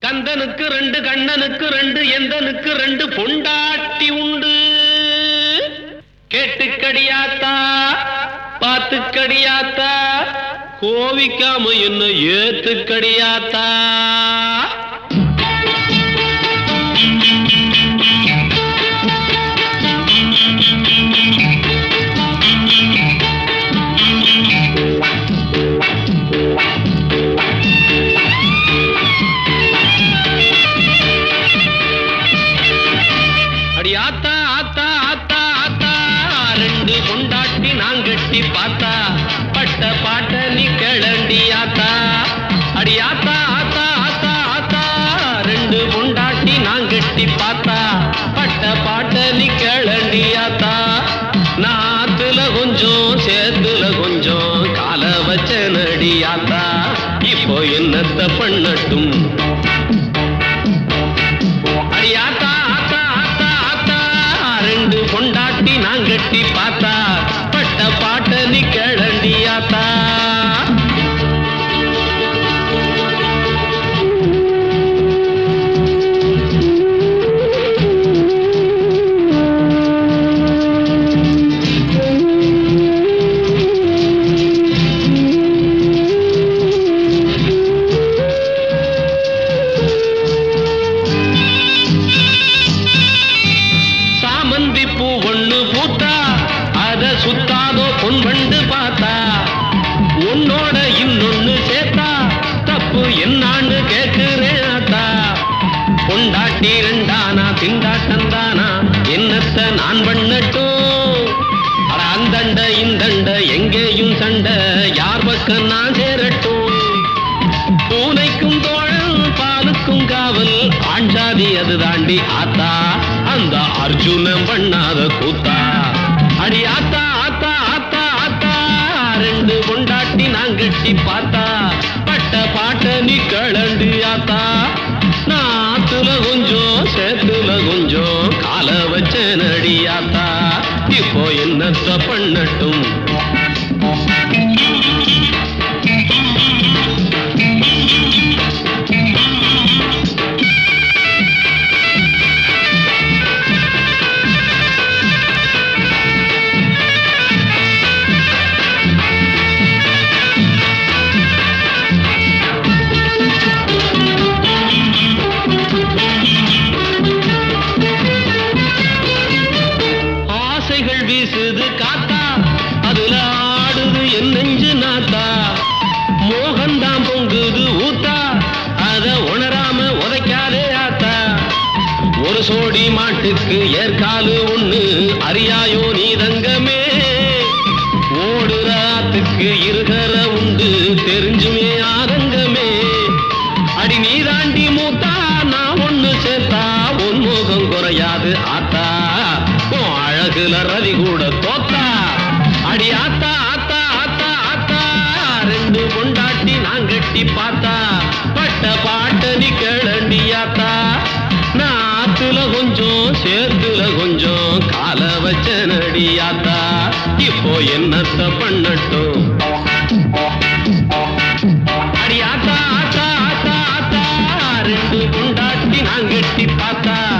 கந்தனுக்கு ரெண்டு கண்ணனுக்கு ரெண்டு எந்தனுக்கு ரெண்டு பொண்டாட்டி உண்டு கேட்டுக்கடியாத்தா பாத்துக்கடியாத்தா கோவிக்காம என்ன ஏத்துக்கடியாத்தா அடி ஆத்தா ஆத்தா ஆத்தா ஆத்தா ரெண்டு கொண்டாட்டி நான் கட்டி பார்த்தா பட்ட பாட்ட நீ கிளண்டி ஆத்தா அடி ஆத்தா ஆத்தா ஆத்தா ஆத்தா ரெண்டு கொண்டாட்டி நான் கட்டி பார்த்தா பட்ட பாட்ட நீ கிளண்டி ஆத்தா நாத்துல கொஞ்சம் சேத்துல கொஞ்சம் கால வச்ச நடி ஆத்தா இப்போ என்னத்த பண்ணட்டும் அடி ஆத்தா ஆத்தா ஆத்தா ஆத்தா ரெண்டு பொண்டாட்டி நான் கட்டி பார்த்தா பட்ட பாட்ட நீ கிளண்டி ஆத்தா சாமந்தி பூ ஒண்ணு பூத்தா அத சுத்தாதோ பொன் வண்டு பார்த்தா உன்னோட இன்னொன்னு சேர்த்தா தப்பு என்னான்னு கேக்குறேன் ஆத்தா பொண்டாட்டி ரெண்டானா திண்டாட்டந்தானா என்னத்த நான் பண்ணட்டும் அட அந்தண்ட இந்தண்ட எங்கேயும் சண்டை யார் பக்கம் நான் சேரட்டும் பூனைக்கும் தோழன் பாலுக்கும் காவல் ஆண்டாதி அது தாண்டி ஆத்தா அந்த அர்ஜுனன் பண்ணாத கூத்தா அடி ஆத்தா ஆத்தா ஆத்தா ஆத்தா ரெண்டு கொண்டாட்டி நான் கட்டி பார்த்தா பட்ட பாட்ட நீ கிளண்டு ஆத்தா நாத்துல கொஞ்சம் சேத்துல கொஞ்சம் கால வச்ச நடி ஆத்தா இப்போ என்னத்த பண்ணட்டும் ஆசைகள் வீசுது காத்தா அதுல ஆடுது என் நெஞ்சு நாத்தா மோகந்தாம் பொங்குது ஊத்தா அத உணராம உதைக்காதே ஆத்தா ஒரு சோடி மாட்டுக்கு ஏற்காலு ஒண்ணு அறியாயோ நீ தங்கமே ஓடுற ஆத்துக்கு இருகர உண்டு தெரிஞ்சுமே ஆதங்கமே அடி நீ தாண்டி மூத்தா நான் ஒண்ணு சேர்த்தா உன் முகம் குறையாது ஆத்தா உன் அழகுல ரவி கூட தோத்தா அடி ஆத்தா ஆத்தா ஆத்தா ஆத்தா ரெண்டு பொண்டாட்டி நான் கட்டி பார்த்தா பட்ட பாட்ட நீ கிளண்டி ஆத்தா நாத்துல கொஞ்சம் சேர்த்துல கொஞ்சம் கால வச்ச நடி ஆத்தா இப்போ என்னத்த பண்ணட்டும் அடி ஆத்தா ஆத்தா ஆத்தா ஆத்தா ரெண்டு கொண்டாட்டி நான் கட்டி பார்த்தா